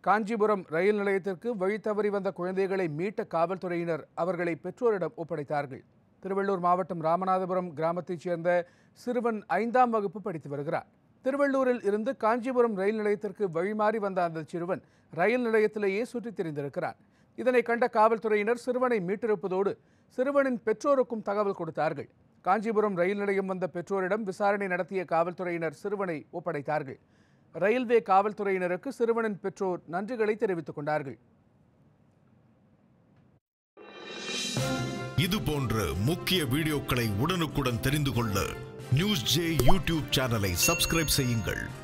காஞ்சிபுரம் ரயில் நிலையத்திற்கு வழி தவறி வந்த குழந்தைகளை மீட்ட காவல்துறையினர் அவர்களை பெற்றோரிடம் ஒப்படைத்தார்கள் திருவள்ளூர் மாவட்டம் ராமநாதபுரம் கிராமத்தைச் சேர்ந்த சிறுவன் ஐந்தாம் வகுப்பு படித்து வருகிறார் திருவள்ளூரில் இருந்து காஞ்சிபுரம் ரயில் நிலையத்திற்கு வழிமாறி வந்த அந்த சிறுவன் ரயில் நிலையத்திலேயே சுற்றித் திரிந்திருக்கிறார் இதனை கண்ட காவல்துறையினர் சிறுவனை மீட்டிருப்பதோடு சிறுவனின் பெற்றோருக்கும் தகவல் கொடுத்தார்கள் காஞ்சிபுரம் ரயில் நிலையம் வந்த பெற்றோரிடம் விசாரணை நடத்திய காவல்துறையினர் சிறுவனை ஒப்படைத்தார்கள் ரயில்வே காவல்துறையினருக்கு சிறுவனின் பெற்றோர் நன்றிகளை தெரிவித்துக் கொண்டார்கள் இது போன்ற முக்கிய வீடியோக்களை உடனுக்குடன் தெரிந்து கொள்ள நியூஸ் ஜே யூடியூப் சேனலை சப்ஸ்கிரைப் செய்யுங்கள்